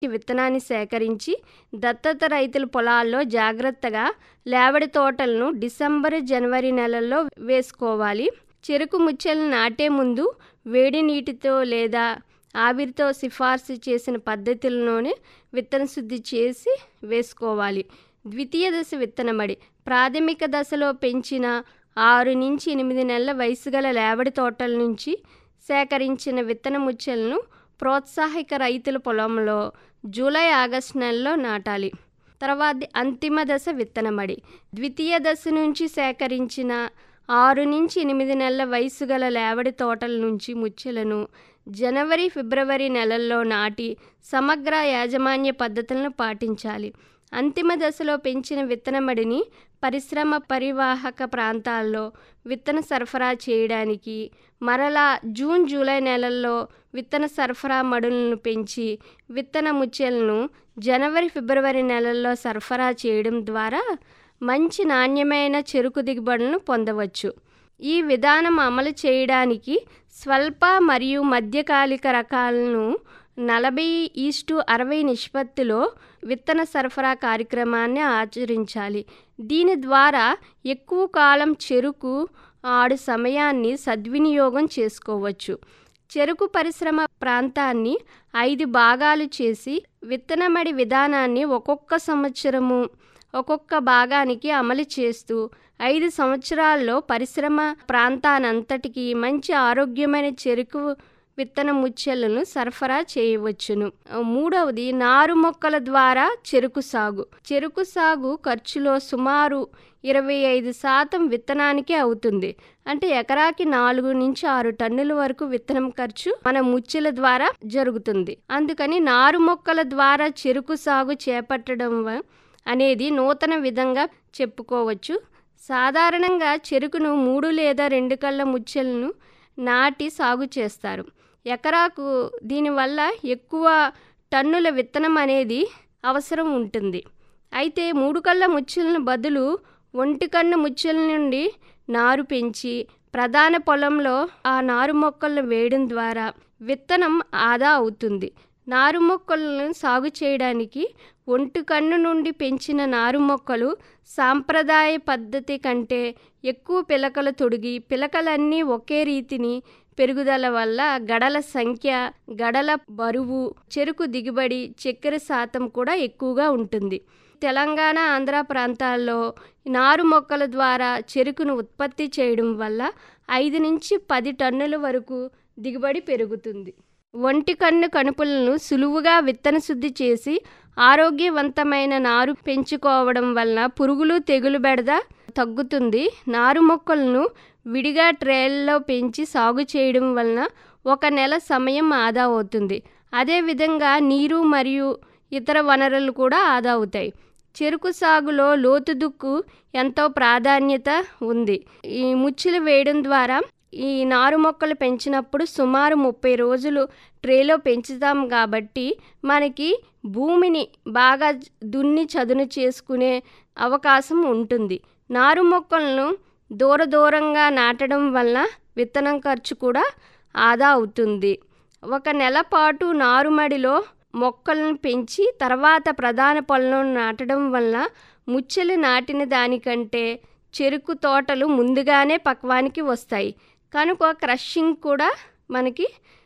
ఈ విత్తనాన్ని సేకరించి దత్తత రైతుల పొలాల్లో జాగ్రత్తగా లేవడి తోటలను డిసెంబర్ జనవరి నెలల్లో వేసుకోవాలి చెరుకు ముచ్చెలను నాటే ముందు వేడి నీటితో లేదా ఆవిరితో సిఫార్సు చేసిన పద్ధతుల్లోనే విత్తన శుద్ధి చేసి వేసుకోవాలి ద్వితీయ దశ విత్తనమడి ప్రాథమిక దశలో పెంచిన ఆరు నుంచి ఎనిమిది నెలల వయసు గల లేవడి తోటల నుంచి సేకరించిన విత్తన ముచ్చెలను ప్రోత్సాహిక రైతుల పొలంలో జూలై ఆగస్టు నెలలో నాటాలి తర్వాత అంతిమ దశ విత్తనమడి ద్వితీయ దశ నుంచి సేకరించిన ఆరు నుంచి ఎనిమిది నెలల వయసు గల లేవడి తోటల నుంచి ముచ్చెలను జనవరి ఫిబ్రవరి నెలల్లో నాటి సమగ్ర యాజమాన్య పద్ధతులను పాటించాలి అంతిమ దశలో పెంచిన విత్తనమడిని పరిశ్రమ పరివాహక ప్రాంతాల్లో విత్తన సరఫరా చేయడానికి మరలా జూన్ జూలై నెలల్లో విత్తన సరఫరా మడులను పెంచి విత్తన ముచ్చెలను జనవరి ఫిబ్రవరి నెలల్లో సరఫరా చేయడం ద్వారా మంచి నాణ్యమైన చెరుకు దిగుబడులను పొందవచ్చు ఈ విధానం అమలు చేయడానికి స్వల్ప మరియు మధ్యకాలిక రకాలను నలభై ఈస్టు అరవై నిష్పత్తిలో విత్తన సరఫరా కార్యక్రమాన్ని ఆచరించాలి దీని ద్వారా ఎక్కువ కాలం చెరుకు ఆడు సమయాన్ని సద్వినియోగం చేసుకోవచ్చు చెరుకు పరిశ్రమ ప్రాంతాన్ని ఐదు భాగాలు చేసి విత్తనమడి విధానాన్ని ఒక్కొక్క సంవత్సరము ఒక్కొక్క భాగానికి అమలు చేస్తూ ఐదు సంవత్సరాల్లో పరిశ్రమ ప్రాంతానంతటికి మంచి ఆరోగ్యమైన చెరుకు విత్తన ముచ్చెలను సరఫరా చేయవచ్చును మూడవది నారు మొక్కల ద్వారా చెరుకు సాగు చెరుకు సాగు ఖర్చులో సుమారు ఇరవై ఐదు శాతం విత్తనానికే అవుతుంది అంటే ఎకరాకి నాలుగు నుంచి ఆరు టన్నుల వరకు విత్తనం ఖర్చు మన ముచ్చెల ద్వారా జరుగుతుంది అందుకని నారు మొక్కల ద్వారా చెరుకు సాగు చేపట్టడం అనేది నూతన విధంగా చెప్పుకోవచ్చు సాధారణంగా చెరుకును మూడు లేదా రెండు కళ్ళ ముచ్చెలను నాటి సాగు చేస్తారు ఎకరాకు దీనివల్ల ఎక్కువ టన్నుల విత్తనం అనేది అవసరం ఉంటుంది అయితే మూడు కళ్ళ ముచ్చెలను బదులు ఒంటి కన్ను ముచ్చెల నుండి నారు పెంచి ప్రధాన పొలంలో ఆ నారు మొక్కలను వేయడం ద్వారా విత్తనం ఆదా అవుతుంది నారు మొక్కలను సాగు చేయడానికి ఒంటి కన్ను నుండి పెంచిన నారు మొక్కలు సాంప్రదాయ పద్ధతి కంటే ఎక్కువ పిలకలు తొడిగి పిలకలన్నీ ఒకే రీతిని పెరుగుదల వల్ల గడల సంఖ్య గడల బరువు చెరుకు దిగుబడి చక్కెర శాతం కూడా ఎక్కువగా ఉంటుంది తెలంగాణ ఆంధ్ర ప్రాంతాల్లో నారు మొక్కల ద్వారా చెరుకును ఉత్పత్తి చేయడం వల్ల ఐదు నుంచి పది టన్నుల వరకు దిగుబడి పెరుగుతుంది ఒంటి కన్ను కణుపులను సులువుగా విత్తన శుద్ధి చేసి ఆరోగ్యవంతమైన నారు పెంచుకోవడం వలన పురుగులు తెగులు బెడద తగ్గుతుంది నారు మొక్కలను విడిగా ట్రేల్లో పెంచి సాగు చేయడం వలన ఒక నెల సమయం ఆదా అవుతుంది అదేవిధంగా నీరు మరియు ఇతర వనరులు కూడా ఆదా అవుతాయి చెరుకు సాగులో లోతు దుక్కు ఎంతో ప్రాధాన్యత ఉంది ఈ ముచ్చులు వేయడం ద్వారా ఈ నారు మొక్కలు పెంచినప్పుడు సుమారు ముప్పై రోజులు ట్రేలో పెంచుతాం కాబట్టి మనకి భూమిని బాగా దున్ని చదును చేసుకునే అవకాశం ఉంటుంది నారు మొక్కలను దూర దూరంగా నాటడం వల్ల విత్తనం ఖర్చు కూడా ఆదా అవుతుంది ఒక నెల పాటు నారుమడిలో మొక్కలను పెంచి తర్వాత ప్రధాన పొలంలో నాటడం వల్ల ముచ్చెలు నాటిన దానికంటే చెరుకు తోటలు ముందుగానే పక్వానికి వస్తాయి కనుక క్రషింగ్ కూడా మనకి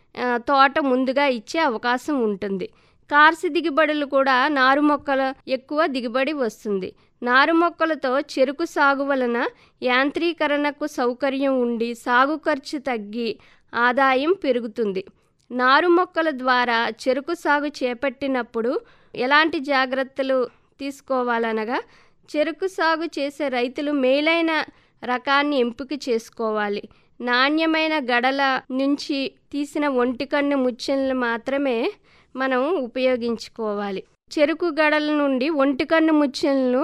తోట ముందుగా ఇచ్చే అవకాశం ఉంటుంది కార్సి దిగుబడులు కూడా నారు మొక్కల ఎక్కువ దిగుబడి వస్తుంది నారు మొక్కలతో చెరుకు సాగు వలన యాంత్రీకరణకు సౌకర్యం ఉండి సాగు ఖర్చు తగ్గి ఆదాయం పెరుగుతుంది నారు మొక్కల ద్వారా చెరుకు సాగు చేపట్టినప్పుడు ఎలాంటి జాగ్రత్తలు తీసుకోవాలనగా చెరుకు సాగు చేసే రైతులు మేలైన రకాన్ని ఎంపిక చేసుకోవాలి నాణ్యమైన గడల నుంచి తీసిన ఒంటికన్ను ముచ్చెలను మాత్రమే మనం ఉపయోగించుకోవాలి చెరుకు గడల నుండి ఒంటికన్ను ముచ్చెలను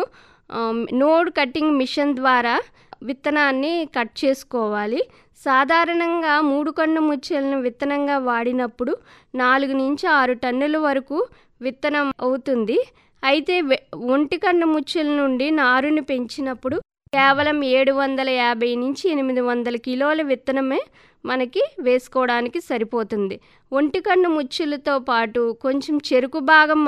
నోడ్ కటింగ్ మిషన్ ద్వారా విత్తనాన్ని కట్ చేసుకోవాలి సాధారణంగా మూడు కన్ను ముచ్చెలను విత్తనంగా వాడినప్పుడు నాలుగు నుంచి ఆరు టన్నుల వరకు విత్తనం అవుతుంది అయితే ఒంటి కన్ను ముచ్చెల నుండి నారుని పెంచినప్పుడు కేవలం ఏడు వందల యాభై నుంచి ఎనిమిది వందల కిలోల విత్తనమే మనకి వేసుకోవడానికి సరిపోతుంది ఒంటికన్ను ముచ్చులతో పాటు కొంచెం చెరుకు భాగం